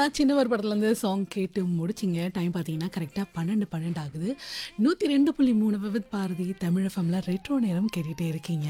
சின்னவர் படத்துலேருந்து சாங் கேட்டு முடிச்சிங்க டைம் பார்த்தீங்கன்னா கரெக்டாக பன்னெண்டு பன்னெண்டு ஆகுது நூற்றி ரெண்டு புள்ளி மூணு விவித் பாரதி தமிழ் ஃபம்ல ரெட்ரோ நேரம் கேட்டுகிட்டே இருக்கீங்க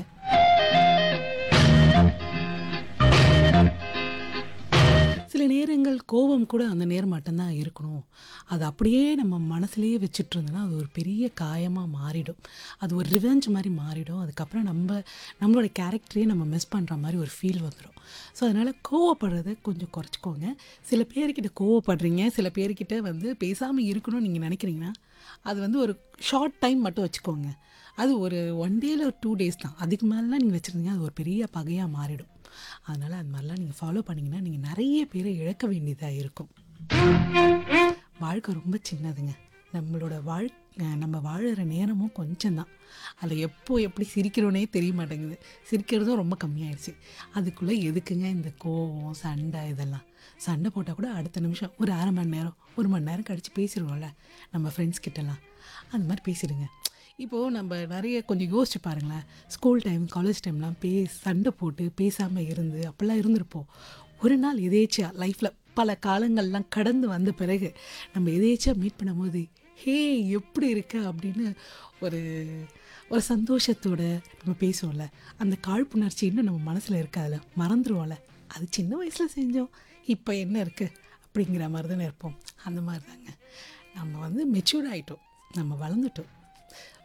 சில நேரங்கள் கோபம் கூட அந்த நேரம் மட்டும்தான் இருக்கணும் அது அப்படியே நம்ம மனசுலேயே வச்சுட்டு இருந்தோன்னா அது ஒரு பெரிய காயமாக மாறிடும் அது ஒரு ரிவெஞ்ச் மாதிரி மாறிடும் அதுக்கப்புறம் நம்ம நம்மளோட கேரக்டரையே நம்ம மிஸ் பண்ணுற மாதிரி ஒரு ஃபீல் வந்துடும் ஸோ அதனால் கோவப்படுறதை கொஞ்சம் குறைச்சிக்கோங்க சில பேர்கிட்ட கோவப்படுறீங்க சில பேர்கிட்ட வந்து பேசாமல் இருக்கணும்னு நீங்கள் நினைக்கிறீங்கன்னா அது வந்து ஒரு ஷார்ட் டைம் மட்டும் வச்சுக்கோங்க அது ஒரு ஒன் டேயில் ஒரு டூ டேஸ் தான் அதுக்கு மேலாம் நீங்கள் வச்சுருந்தீங்க அது ஒரு பெரிய பகையாக மாறிடும் அதனால் அது மாதிரிலாம் நீங்கள் ஃபாலோ பண்ணிங்கன்னா நீங்கள் நிறைய பேரை இழக்க வேண்டியதாக இருக்கும் வாழ்க்கை ரொம்ப சின்னதுங்க நம்மளோட வாழ் நம்ம வாழுற நேரமும் கொஞ்சம்தான் அதில் எப்போ எப்படி சிரிக்கிறோனே தெரிய மாட்டேங்குது சிரிக்கிறதும் ரொம்ப கம்மியாயிடுச்சு அதுக்குள்ளே எதுக்குங்க இந்த கோவம் சண்டை இதெல்லாம் சண்டை போட்டால் கூட அடுத்த நிமிஷம் ஒரு அரை மணி நேரம் ஒரு மணி நேரம் கழித்து பேசிடுவோம்ல நம்ம ஃப்ரெண்ட்ஸ் கிட்டலாம் அந்த மாதிரி பேசிடுங்க இப்போது நம்ம நிறைய கொஞ்சம் யோசிச்சு பாருங்களேன் ஸ்கூல் டைம் காலேஜ் டைம்லாம் பே சண்டை போட்டு பேசாமல் இருந்து அப்படிலாம் இருந்திருப்போம் ஒரு நாள் எதேச்சியா லைஃப்பில் பல காலங்கள்லாம் கடந்து வந்த பிறகு நம்ம எதேச்சியா மீட் பண்ணும்போது ஹே எப்படி இருக்க அப்படின்னு ஒரு ஒரு சந்தோஷத்தோட நம்ம பேசுவோம்ல அந்த காழ்ப்புணர்ச்சி இன்னும் நம்ம மனசில் இருக்காதுல மறந்துடுவோம்ல அது சின்ன வயசில் செஞ்சோம் இப்போ என்ன இருக்குது அப்படிங்கிற மாதிரி தானே இருப்போம் அந்த மாதிரி தாங்க நம்ம வந்து மெச்சூர்ட் ஆகிட்டோம் நம்ம வளர்ந்துட்டோம்